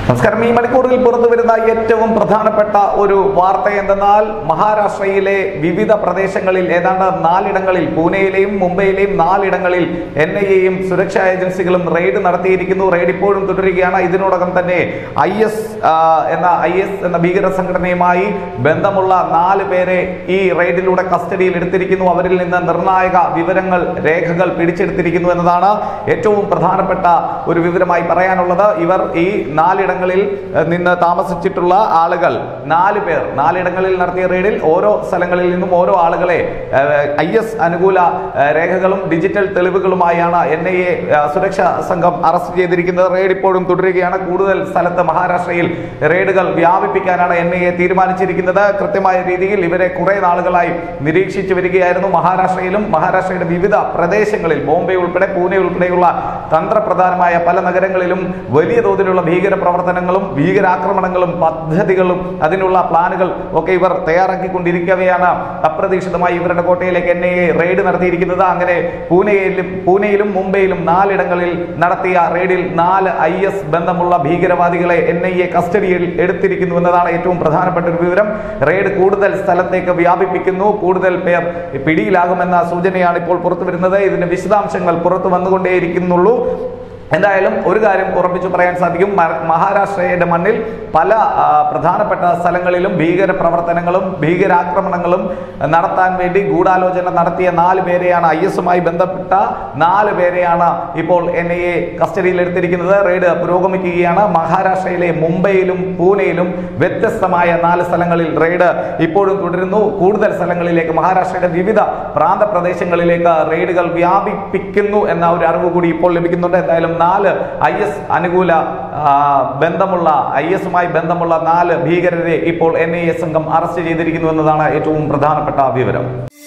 നമസ്കാരം ഈ മണിക്കൂറിൽ പുറത്തു വരുന്ന ഏറ്റവും പ്രധാനപ്പെട്ട ഒരു വാർത്ത എന്തെന്നാൽ മഹാരാഷ്ട്രയിലെ വിവിധ പ്രദേശങ്ങളിൽ ഏതാണ്ട് നാലിടങ്ങളിൽ പൂനെയിലെയും മുംബൈയിലെയും നാലിടങ്ങളിൽ എൻ ഐ എയും സുരക്ഷാ ഏജൻസികളും റെയ്ഡ് നടത്തിയിരിക്കുന്നു റെയ്ഡ് ഇപ്പോഴും തുടരുകയാണ് ഇതിനോടകം തന്നെ ഐ എസ് എന്ന ഐ എസ് എന്ന ഭീകര സംഘടനയുമായി ബന്ധമുള്ള നാല് പേരെ ഈ റെയ്ഡിലൂടെ കസ്റ്റഡിയിൽ എടുത്തിരിക്കുന്നു അവരിൽ നിന്ന് നിർണായക വിവരങ്ങൾ രേഖകൾ പിടിച്ചെടുത്തിരിക്കുന്നു എന്നതാണ് ഏറ്റവും പ്രധാനപ്പെട്ട ഒരു വിവരമായി പറയാനുള്ളത് ഇവർ ഈ നാലിടങ്ങളിൽ ഏഹ്, നിന്ന് താമസിച്ചിട്ടുള്ള ആളുകൾ നാല് പേർ നാലിടങ്ങളിൽ നടത്തിയ റെയ്ഡിൽ ഓരോ സ്ഥലങ്ങളിൽ നിന്നും ഓരോ ആളുകളെ ഐ എസ് അനുകൂല ഏഹ്, രേഖകളും ഡിജിറ്റൽ തെളിവുകളുമായാണ് എൻ ഐ എ സുരക്ഷാ സംഘം അറസ്റ്റ് ചെയ്തിരിക്കുന്നത് റെയ്ഡ് ഇപ്പോഴും തുടരുകയാണ് കൂടുതൽ സ്ഥലത്ത് മഹാരാഷ്ട്രയിൽ റെയ്ഡുകൾ വ്യാപിപ്പിക്കാനാണ് എൻ ഐ എ തീരുമാനിച്ചിരിക്കുന്നത് കൃത്യമായ രീതിയിൽ ഇവരെ കുറെ നാളുകളായി നിരീക്ഷിച്ചു വരികയായിരുന്നു മഹാരാഷ്ട്രയിലും മഹാരാഷ്ട്രയുടെ വിവിധ പ്രദേശങ്ങളിൽ ബോംബെ ഉൾപ്പെടെ പൂനെ ഉൾപ്പെടെയുള്ള തന്ത്രപ്രധാനമായ പല നഗരങ്ങളിലും വലിയ തോതിലുള്ള ഭീകര പ്രവർത്തനങ്ങളും ഭീകരാക്രമണങ്ങളും പദ്ധതികളും അതിനുള്ള പ്ലാനുകൾ ഒക്കെ ഇവർ തയ്യാറാക്കിക്കൊണ്ടിരിക്കവെയാണ് അപ്രതീക്ഷിതമായി ഇവരുടെ കോട്ടയിലേക്ക് എൻ ഐ എ റെയ്ഡ് നടത്തിയിരിക്കുന്നത് അങ്ങനെ പൂനെയിലും പൂനെയിലും മുംബൈയിലും നാലിടങ്ങളിൽ നടത്തിയ റെയ്ഡിൽ നാല് ഐ എസ് ബന്ധമുള്ള ഭീകരവാദികളെ എൻ ഐ എ കസ്റ്റഡിയിൽ എടുത്തിരിക്കുന്നു എന്നതാണ് ഏറ്റവും പ്രധാനപ്പെട്ട ഒരു വിവരം റെയ്ഡ് കൂടുതൽ സ്ഥലത്തേക്ക് വ്യാപിപ്പിക്കുന്നു കൂടുതൽ പേർ പിടിയിലാകുമെന്ന സൂചനയാണ് ഇപ്പോൾ പുറത്തു വരുന്നത് ഇതിന്റെ വിശദാംശങ്ങൾ പുറത്തു വന്നുകൊണ്ടേയിരിക്കുന്നുള്ളൂ എന്തായാലും ഒരു കാര്യം ഉറപ്പിച്ചു പറയാൻ സാധിക്കും മ- മഹാരാഷ്ട്രയുടെ മണ്ണിൽ പല ആ, പ്രധാനപ്പെട്ട സ്ഥലങ്ങളിലും ഭീകര പ്രവർത്തനങ്ങളും ഭീകരാക്രമണങ്ങളും നടത്താൻ വേണ്ടി ഗൂഢാലോചന നടത്തിയ നാല് പേരെയാണ് ഐ എസുമായി ബന്ധപ്പെട്ട നാല് പേരെയാണ് ഇപ്പോൾ എൻ ഐ എ കസ്റ്റഡിയിൽ എടുത്തിരിക്കുന്നത് റെയ്ഡ് പുരോഗമിക്കുകയാണ് മഹാരാഷ്ട്രയിലെ മുംബൈയിലും പൂനെയിലും വ്യത്യസ്തമായ നാല് സ്ഥലങ്ങളിൽ റെയ്ഡ് ഇപ്പോഴും തുടരുന്നു കൂടുതൽ സ്ഥലങ്ങളിലേക്ക് മഹാരാഷ്ട്രയുടെ വിവിധ പ്രാന്തപ്രദേശങ്ങളിലേക്ക് റെയ്ഡുകൾ വ്യാപിപ്പിക്കുന്നു എന്ന ഒരു അറിവ് കൂടി ഇപ്പോൾ ലഭിക്കുന്നുണ്ട് എന്തായാലും നാല് ഐ എസ് അനുകൂല ആ, ബന്ധമുള്ള ഐ എസുമായി ബന്ധമുള്ള നാല് ഭീകരരെ ഇപ്പോൾ എൻ ഐ എ സംഘം അറസ്റ്റ് ചെയ്തിരിക്കുന്നു എന്നതാണ് ഏറ്റവും പ്രധാനപ്പെട്ട വിവരം